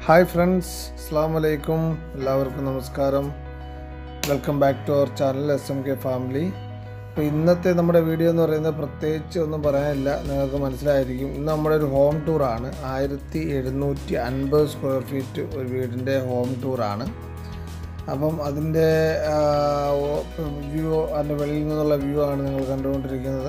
hi friends അസ്സാം വലൈക്കും എല്ലാവർക്കും നമസ്കാരം welcome back to our channel S M K family അപ്പോൾ ഇന്നത്തെ നമ്മുടെ വീഡിയോ എന്ന് പറയുന്നത് പ്രത്യേകിച്ച് ഒന്നും പറയാനില്ല നിങ്ങൾക്ക് മനസ്സിലായിരിക്കും ഇന്ന് നമ്മുടെ ഒരു ഹോം ടൂറാണ് ആയിരത്തി എഴുന്നൂറ്റി അൻപത് സ്ക്വയർ ഫീറ്റ് ഒരു വീടിൻ്റെ ഹോം ടൂറാണ് അപ്പം അതിൻ്റെ വ്യൂ അതിൻ്റെ വെളിയിൽ നിന്നുള്ള വ്യൂ ആണ് നിങ്ങൾ കണ്ടുകൊണ്ടിരിക്കുന്നത്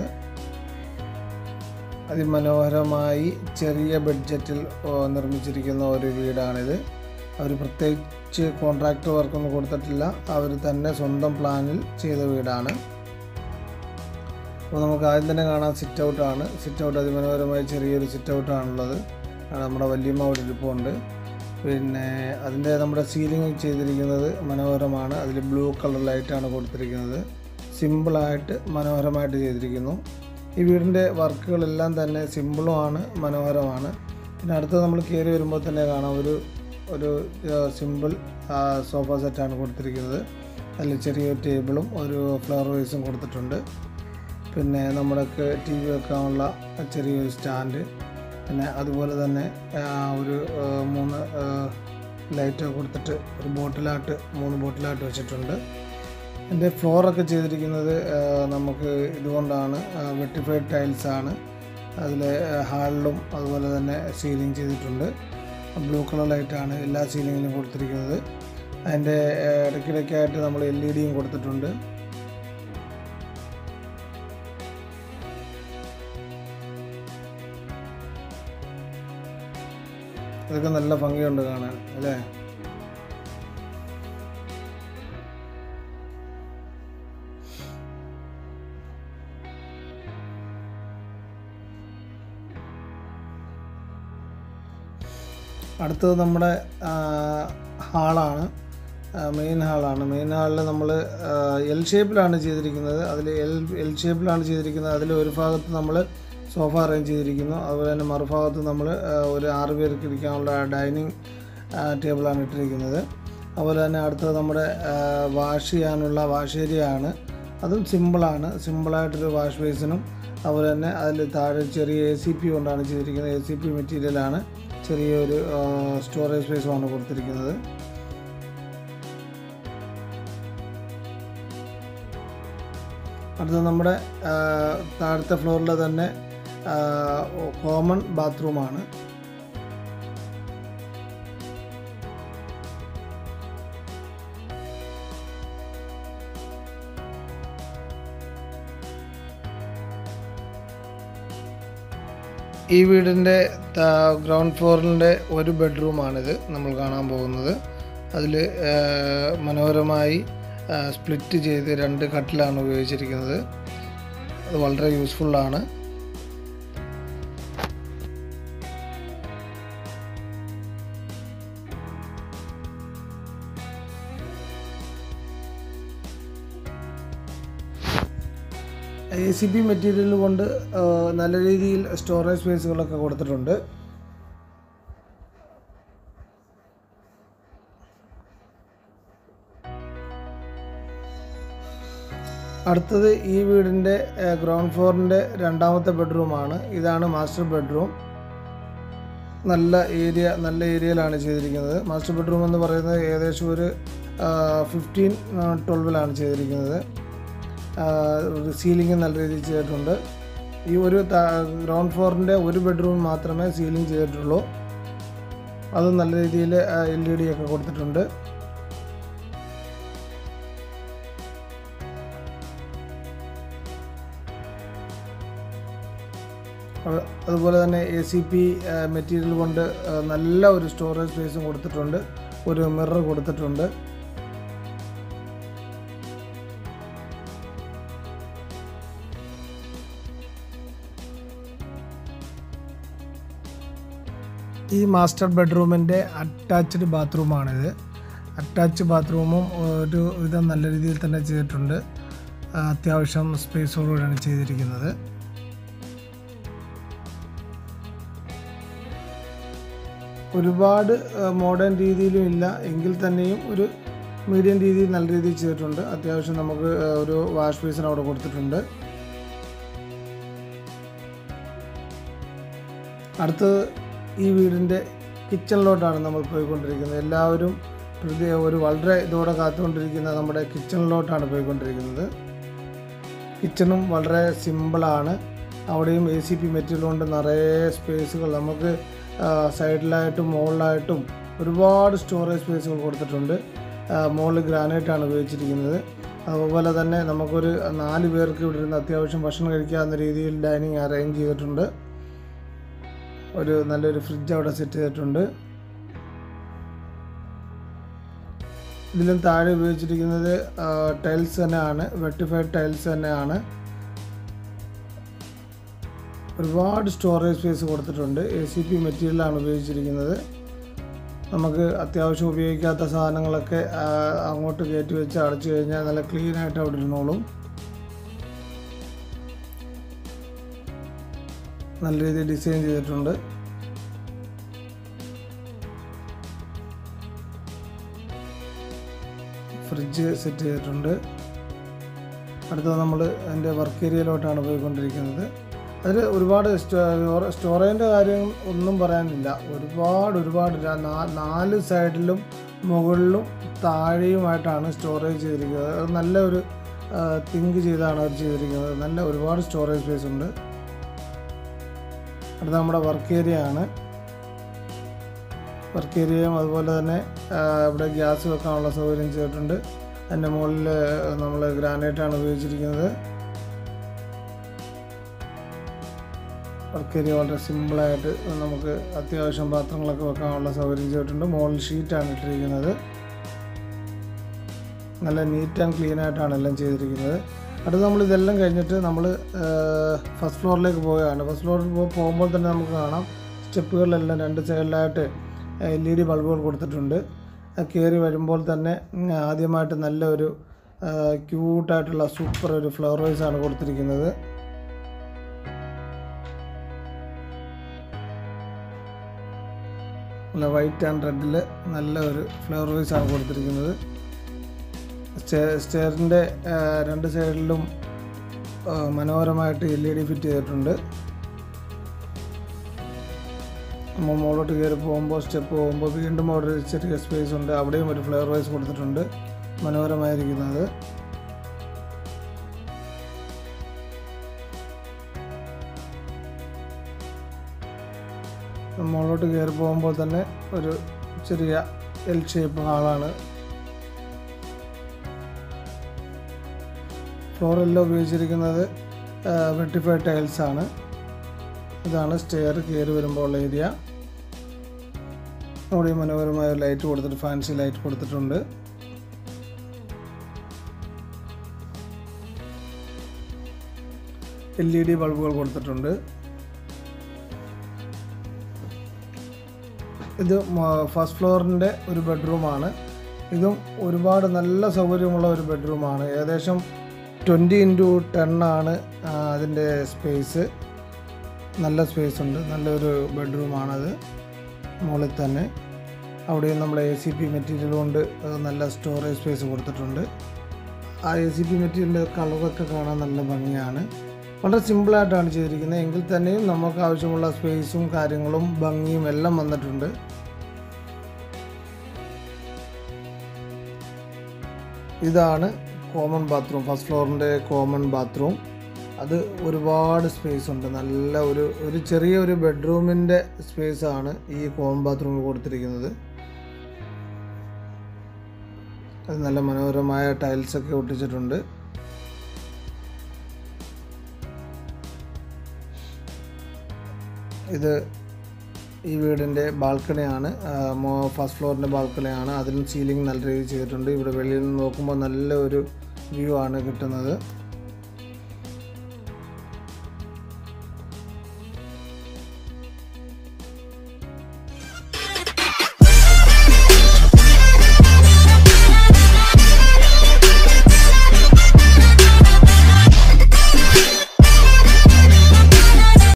അതിമനോഹരമായി ചെറിയ ബഡ്ജറ്റിൽ ഓ, നിർമ്മിച്ചിരിക്കുന്ന ഒരു വീടാണിത് അവർ പ്രത്യേകിച്ച് കോൺട്രാക്ട് വർക്കൊന്നും കൊടുത്തിട്ടില്ല അവർ തന്നെ സ്വന്തം പ്ലാനിൽ ചെയ്ത വീടാണ് അപ്പോൾ നമുക്ക് ആദ്യം തന്നെ കാണാൻ സിറ്റ് ഔട്ടാണ് സിറ്റ് ഔട്ട് അതിമനോഹരമായി ചെറിയൊരു സിറ്റ് ഔട്ടാണുള്ളത് നമ്മുടെ വല്യമ്മ അവിടെ ഇരിപ്പുണ്ട് പിന്നെ അതിൻ്റെ നമ്മുടെ സീലിംഗ് ചെയ്തിരിക്കുന്നത് മനോഹരമാണ് അതിൽ ബ്ലൂ കളർ ലൈറ്റാണ് കൊടുത്തിരിക്കുന്നത് സിമ്പിളായിട്ട് മനോഹരമായിട്ട് ചെയ്തിരിക്കുന്നു ഈ വീടിൻ്റെ വർക്കുകളെല്ലാം തന്നെ സിമ്പിളുമാണ് മനോഹരമാണ് പിന്നെ അടുത്ത് നമ്മൾ കയറി വരുമ്പോൾ തന്നെ കാണാം ഒരു ഒരു സിമ്പിൾ സോഫ സെറ്റാണ് കൊടുത്തിരിക്കുന്നത് അതിൽ ചെറിയൊരു ടേബിളും ഒരു ഫ്ലവർ വേസും കൊടുത്തിട്ടുണ്ട് പിന്നെ നമ്മൾക്ക് ടി വി വെക്കാനുള്ള ചെറിയൊരു സ്റ്റാൻഡ് പിന്നെ അതുപോലെ തന്നെ ആ, ഒരു ആ, മൂന്ന് ലൈറ്റ് കൊടുത്തിട്ട് ഒരു ബോട്ടിലായിട്ട് മൂന്ന് ബോട്ടിലായിട്ട് വെച്ചിട്ടുണ്ട് എൻ്റെ ഫ്ലോറൊക്കെ ചെയ്തിരിക്കുന്നത് ആ, നമുക്ക് ഇതുകൊണ്ടാണ് വെട്ടിഫൈഡ് ടൈൽസാണ് അതിൽ ഹാളിലും അതുപോലെ തന്നെ സീലിംഗ് ചെയ്തിട്ടുണ്ട് ബ്ലൂ കളർ ലൈറ്റാണ് എല്ലാ സീലിങ്ങിലും കൊടുത്തിരിക്കുന്നത് അതിൻ്റെ ആ, ഇടയ്ക്കിടയ്ക്കായിട്ട് നമ്മൾ എൽ ഇ ഡിയും കൊടുത്തിട്ടുണ്ട് ഇതൊക്കെ നല്ല ഭംഗിയുണ്ട് കാണാൻ അല്ലേ അടുത്തത് നമ്മുടെ ഹാളാണ് മെയിൻ ഹാളാണ് മെയിൻ ഹാളിൽ നമ്മൾ എൽ ഷേപ്പിലാണ് ചെയ്തിരിക്കുന്നത് അതിൽ എൽ എൽ ഷേപ്പിലാണ് ചെയ്തിരിക്കുന്നത് അതിൽ ഒരു ഭാഗത്ത് നമ്മൾ സോഫ അറേഞ്ച് ചെയ്തിരിക്കുന്നു അതുപോലെ തന്നെ മറുഭാഗത്ത് നമ്മൾ ഒരു ആറ് പേർക്ക് ഇരിക്കാനുള്ള ഡൈനിങ് ടേബിളാണ് ഇട്ടിരിക്കുന്നത് അതുപോലെ തന്നെ അടുത്തത് നമ്മുടെ വാഷ് ചെയ്യാനുള്ള വാഷ് ഏരിയ ആണ് അതും സിമ്പിളാണ് സിമ്പിളായിട്ടൊരു വാഷ് ബേസിനും അതുപോലെ തന്നെ അതിൽ താഴെ ചെറിയ എ സി പി കൊണ്ടാണ് ചെയ്തിരിക്കുന്നത് എ സി പി മെറ്റീരിയലാണ് ചെറിയൊരു സ്റ്റോറേജ് സ്പേസുമാണ് കൊടുത്തിരിക്കുന്നത് അടുത്തത് നമ്മുടെ ആ, താഴത്തെ ഫ്ലോറിൽ തന്നെ കോമൺ ബാത്റൂമാണ് ഈ വീടിൻ്റെ ഗ്രൗണ്ട് ഫ്ലോറിൻ്റെ ഒരു ബെഡ്റൂമാണിത് നമ്മൾ കാണാൻ പോകുന്നത് അതിൽ മനോഹരമായി സ്പ്ലിറ്റ് ചെയ്ത് രണ്ട് കട്ടിലാണ് ഉപയോഗിച്ചിരിക്കുന്നത് അത് വളരെ യൂസ്ഫുള്ളാണ് എ സി പി മെറ്റീരിയൽ കൊണ്ട് ആ, നല്ല രീതിയിൽ സ്റ്റോറേജ് സ്പേസുകളൊക്കെ കൊടുത്തിട്ടുണ്ട് അടുത്തത് ഈ വീടിൻ്റെ ഗ്രൗണ്ട് ഫ്ലോറിൻ്റെ രണ്ടാമത്തെ ബെഡ്റൂമാണ് ഇതാണ് മാസ്റ്റർ ബെഡ്റൂം നല്ല ഏരിയ നല്ല ഏരിയയിലാണ് ചെയ്തിരിക്കുന്നത് മാസ്റ്റർ ബെഡ്റൂം എന്ന് പറയുന്നത് ഏകദേശം ഒരു ഫിഫ്റ്റീൻ ട്വൽവിലാണ് ചെയ്തിരിക്കുന്നത് ഒരു സീലിംഗ് നല്ല രീതിയിൽ ചെയ്തിട്ടുണ്ട് ഈ ഒരു ഗ്രൗണ്ട് ഫ്ലോറിൻ്റെ ഒരു ബെഡ്റൂം മാത്രമേ സീലിംഗ് ചെയ്തിട്ടുള്ളൂ അത് നല്ല രീതിയിൽ എൽ ഇ ഡി ഒക്കെ കൊടുത്തിട്ടുണ്ട് അത് അതുപോലെ തന്നെ എ സി പി മെറ്റീരിയൽ കൊണ്ട് ആ, നല്ല ഒരു സ്റ്റോറേജ് സ്പേസും കൊടുത്തിട്ടുണ്ട് ഒരു മിറർ കൊടുത്തിട്ടുണ്ട് ഈ മാസ്റ്റർ ബെഡ്റൂമിൻ്റെ അറ്റാച്ച്ഡ് ബാത്റൂമാണിത് അറ്റാച്ച് ബാത്റൂമും ഒരു വിധം നല്ല രീതിയിൽ തന്നെ ചെയ്തിട്ടുണ്ട് ആ, അത്യാവശ്യം സ്പേസോടുകൂടിയാണ് ചെയ്തിരിക്കുന്നത് ഒരുപാട് മോഡേൺ രീതിയിലും ഇല്ല എങ്കിൽ തന്നെയും ഒരു മീഡിയം രീതിയിൽ നല്ല രീതിയിൽ ചെയ്തിട്ടുണ്ട് അത്യാവശ്യം നമുക്ക് ആ, ഒരു വാഷ് ബേസിന് അവിടെ കൊടുത്തിട്ടുണ്ട് അടുത്തത് ഈ വീടിൻ്റെ കിച്ചണിലോട്ടാണ് നമ്മൾ പോയിക്കൊണ്ടിരിക്കുന്നത് എല്ലാവരും പ്രതി ഒരു വളരെ ഇതോടെ കാത്തുകൊണ്ടിരിക്കുന്ന നമ്മുടെ കിച്ചണിലോട്ടാണ് പോയിക്കൊണ്ടിരിക്കുന്നത് കിച്ചണും വളരെ സിമ്പിളാണ് അവിടെയും എ സി പി മെറ്റീരിയൽ കൊണ്ട് നിറയെ സ്പേസുകൾ നമുക്ക് സൈഡിലായിട്ടും മുകളിലായിട്ടും ഒരുപാട് സ്റ്റോറേജ് സ്പേസുകൾ കൊടുത്തിട്ടുണ്ട് മുകളിൽ ഗ്രാനൈറ്റാണ് ഉപയോഗിച്ചിരിക്കുന്നത് അതുപോലെ തന്നെ നമുക്കൊരു നാല് പേർക്ക് ഇവിടെ ഇരുന്ന് അത്യാവശ്യം ഭക്ഷണം കഴിക്കാവുന്ന രീതിയിൽ ഡൈനിങ് അറേഞ്ച് ചെയ്തിട്ടുണ്ട് ഒരു നല്ലൊരു ഫ്രിഡ്ജ് അവിടെ സെറ്റ് ചെയ്തിട്ടുണ്ട് ഇതിലും താഴെ ഉപയോഗിച്ചിരിക്കുന്നത് ടൈൽസ് തന്നെയാണ് വെട്ടിഫൈഡ് ടൈൽസ് തന്നെയാണ് ഒരുപാട് സ്റ്റോറേജ് സ്പേസ് കൊടുത്തിട്ടുണ്ട് എ സി പി മെറ്റീരിയലാണ് ഉപയോഗിച്ചിരിക്കുന്നത് നമുക്ക് അത്യാവശ്യം ഉപയോഗിക്കാത്ത സാധനങ്ങളൊക്കെ ആ, അങ്ങോട്ട് കയറ്റി വെച്ച് അടച്ചു കഴിഞ്ഞാൽ നല്ല ക്ലീൻ ആയിട്ട് അവിടെ ഇരുന്നോളും നല്ല രീതിയിൽ ഡിസൈൻ ചെയ്തിട്ടുണ്ട് ഫ്രിഡ്ജ് സെറ്റ് ചെയ്തിട്ടുണ്ട് അടുത്തത് നമ്മൾ അതിൻ്റെ വർക്ക് ഏരിയയിലോട്ടാണ് പോയിക്കൊണ്ടിരിക്കുന്നത് അതിൽ ഒരുപാട് സ്റ്റോ- സ്റ്റോറേജിൻ്റെ കാര്യം ഒന്നും പറയാനില്ല ഒരുപാട് ഒരുപാട് ര- നാ- നാല് സൈഡിലും മുകളിലും താഴെയുമായിട്ടാണ് സ്റ്റോറേജ് ചെയ്തിരിക്കുന്നത് അത് നല്ല ഒരു തിങ്ക് ചെയ്താണ് അവർ ചെയ്തിരിക്കുന്നത് നല്ല ഒരുപാട് സ്റ്റോറേജ് സ്പേസ് ഉണ്ട് അടുത്ത നമ്മുടെ വർക്ക് ഏരിയ ആണ് വർക്ക് ഏരിയയും അതുപോലെ തന്നെ ആ, ഇവിടെ ഗ്യാസ് വെക്കാനുള്ള സൗകര്യം ചെയ്തിട്ടുണ്ട് അതിൻ്റെ മുകളിൽ നമ്മൾ ഗ്രാനൈറ്റാണ് ഉപയോഗിച്ചിരിക്കുന്നത് വർക്ക് ഏരിയ വളരെ സിമ്പിളായിട്ട് നമുക്ക് അത്യാവശ്യം പാത്രങ്ങളൊക്കെ വെക്കാനുള്ള സൗകര്യം ചെയ്തിട്ടുണ്ട് മുകളിൽ ഷീറ്റാണ് ഇട്ടിരിക്കുന്നത് നല്ല നീറ്റ് ആൻഡ് ക്ലീൻ ആയിട്ടാണ് എല്ലാം ചെയ്തിരിക്കുന്നത് അടുത്ത് നമ്മൾ ഇതെല്ലാം കഴിഞ്ഞിട്ട് നമ്മൾ ഫസ്റ്റ് ഫ്ലോറിലേക്ക് പോവുകയാണ് ഫസ്റ്റ് ഫ്ലോറിൽ പോ- പോകുമ്പോൾ തന്നെ നമുക്ക് കാണാം സ്റ്റെപ്പുകളിലെല്ലാം രണ്ട് സൈഡിലായിട്ട് എൽ ഇ ഡി ബൾബുകൾ കൊടുത്തിട്ടുണ്ട് അത് കയറി വരുമ്പോൾ തന്നെ ഉം, ആദ്യമായിട്ട് നല്ല ഒരു ക്യൂട്ടായിട്ടുള്ള സൂപ്പർ ഒരു ഫ്ലവർ വൈസ് ആണ് കൊടുത്തിരിക്കുന്നത് നല്ല വൈറ്റ് ആൻഡ് റെഡിൽ നല്ല ഒരു ഫ്ലവർ വൈസ് ആണ് കൊടുത്തിരിക്കുന്നത് സ്റ്റെയറിൻ്റെ രണ്ട് സൈഡിലും ആ, മനോഹരമായിട്ട് എൽ ഇ ഡി ഫിറ്റ് ചെയ്തിട്ടുണ്ട് നമ്മൾ മുകളിലോട്ട് കയറി പോകുമ്പോൾ സ്റ്റെപ്പ് പോകുമ്പോൾ വീണ്ടും അവിടെ ഒരു ചെറിയ സ്പേസ് ഉണ്ട് അവിടെയും ഒരു ഫ്ലവർ വൈസ് കൊടുത്തിട്ടുണ്ട് മനോഹരമായിരിക്കുന്നത് മുകളിലോട്ട് കയറി പോകുമ്പോൾ തന്നെ ഒരു ചെറിയ എൽ ഷേപ്പ് ഹാളാണ് ഫ്ലോറെല്ലാം ഉപയോഗിച്ചിരിക്കുന്നത് വെട്ടിഫൈഡ് ടൈൽസ് ആണ് ഇതാണ് സ്റ്റെയർ കയറി വരുമ്പോൾ ഉള്ള ഏരിയ അവിടെ ഈ മനോഹരമായ ലൈറ്റ് കൊടുത്തിട്ട് ഫാൻസി ലൈറ്റ് കൊടുത്തിട്ടുണ്ട് എൽ ഇ ഡി ബൾബുകൾ കൊടുത്തിട്ടുണ്ട് ഇത് ഫസ്റ്റ് ഫ്ലോറിൻ്റെ ഒരു ബെഡ്റൂമാണ് ഇതും ഒരുപാട് നല്ല സൗകര്യമുള്ള ഒരു ബെഡ്റൂമാണ് ഏകദേശം ട്വൻറ്റി ഇൻറ്റു ടെൻ ആണ് ആ, അതിൻ്റെ സ്പേസ് നല്ല സ്പേസ് ഉണ്ട് നല്ലൊരു ബെഡ്റൂമാണത് മുകളിൽ തന്നെ അവിടെയും നമ്മൾ എ സി പി മെറ്റീരിയൽ കൊണ്ട് ആ, നല്ല സ്റ്റോറേജ് സ്പേസ് കൊടുത്തിട്ടുണ്ട് ആ എ സി പി മെറ്റീരിയലിൻ്റെ കളറൊക്കെ കാണാൻ നല്ല ഭംഗിയാണ് വളരെ സിമ്പിളായിട്ടാണ് ചെയ്തിരിക്കുന്നത് എങ്കിൽ തന്നെയും നമുക്ക് ആവശ്യമുള്ള സ്പേസും കാര്യങ്ങളും ഭംഗിയും എല്ലാം വന്നിട്ടുണ്ട് ഇതാണ് കോമൺ ബാത്റൂം ഫസ്റ്റ് ഫ്ലോറിൻ്റെ കോമൺ ബാത്റൂം അത് ഒരുപാട് സ്പേസ് ഉണ്ട് നല്ല ഒരു ഒരു ചെറിയ ഒരു ബെഡ്റൂമിൻ്റെ സ്പേസാണ് ഈ കോമൺ ബാത്റൂമിൽ കൊടുത്തിരിക്കുന്നത് അത് നല്ല മനോഹരമായ ടൈൽസൊക്കെ ഒട്ടിച്ചിട്ടുണ്ട് ഇത് ഈ വീടിൻ്റെ ബാൽക്കണിയാണ് ഫസ്റ്റ് ഫ്ലോറിൻ്റെ ബാൽക്കണിയാണ് അതിലും സീലിംഗ് നല്ല രീതിയിൽ ചെയ്തിട്ടുണ്ട് ഇവിടെ വെളിയിൽ നിന്ന് നോക്കുമ്പോൾ നല്ല ഒരു വ്യൂ ആണ് കിട്ടുന്നത്